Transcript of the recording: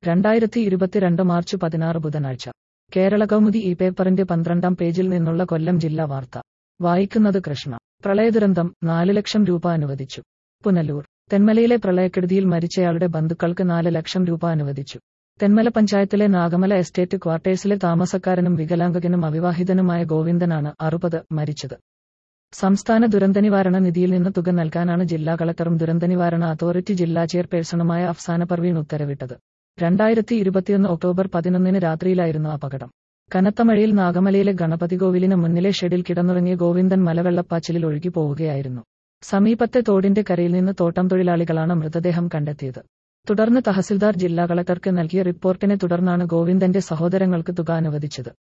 രണ്ടായിരത്തി ഇരുപത്തിരണ്ട് മാർച്ച് പതിനാറ് ബുധനാഴ്ച കേരള കൗമുദി ഈ പേപ്പറിന്റെ പന്ത്രണ്ടാം പേജിൽ നിന്നുള്ള കൊല്ലം ജില്ലാ വാർത്ത വായിക്കുന്നത് കൃഷ്ണ പ്രളയദുരന്തം നാല് ലക്ഷം രൂപ അനുവദിച്ചു പുനലൂർ തെന്മലയിലെ പ്രളയക്കെടുതിയിൽ മരിച്ചയാളുടെ ബന്ധുക്കൾക്ക് നാല് ലക്ഷം രൂപ അനുവദിച്ചു തെന്മല പഞ്ചായത്തിലെ നാഗമല എസ്റ്റേറ്റ് ക്വാർട്ടേഴ്സിലെ താമസക്കാരനും വികലാംഗകനും അവിവാഹിതനുമായ ഗോവിന്ദനാണ് അറുപത് മരിച്ചത് സംസ്ഥാന ദുരന്തനിവാരണ നിധിയിൽ നിന്ന് തുക നൽകാനാണ് ജില്ലാ കളക്ടറും ദുരന്തനിവാരണ അതോറിറ്റി ജില്ലാ ചെയർപേഴ്സണുമായ അഫ്സാന പർവീൺ ഉത്തരവിട്ടത് രണ്ടായിരത്തി ഇരുപത്തിയൊന്ന് ഒക്ടോബർ പതിനൊന്നിന് രാത്രിയിലായിരുന്നു അപകടം കനത്ത മഴയിൽ നാഗമലയിലെ ഗണപതി കോവിലിന് മുന്നിലെ ഷെഡിൽ കിടന്നുറങ്ങിയ ഗോവിന്ദൻ മലവെള്ളപ്പാച്ചിലിൽ ഒഴുകി പോവുകയായിരുന്നു സമീപത്തെ തോടിന്റെ കരയിൽ നിന്ന് തോട്ടം തൊഴിലാളികളാണ് മൃതദേഹം കണ്ടെത്തിയത് തുടർന്ന് തഹസിൽദാർ ജില്ലാ കളക്ടർക്ക് നൽകിയ റിപ്പോർട്ടിനെ തുടർന്നാണ് ഗോവിന്ദന്റെ സഹോദരങ്ങൾക്ക് തുക അനുവദിച്ചത്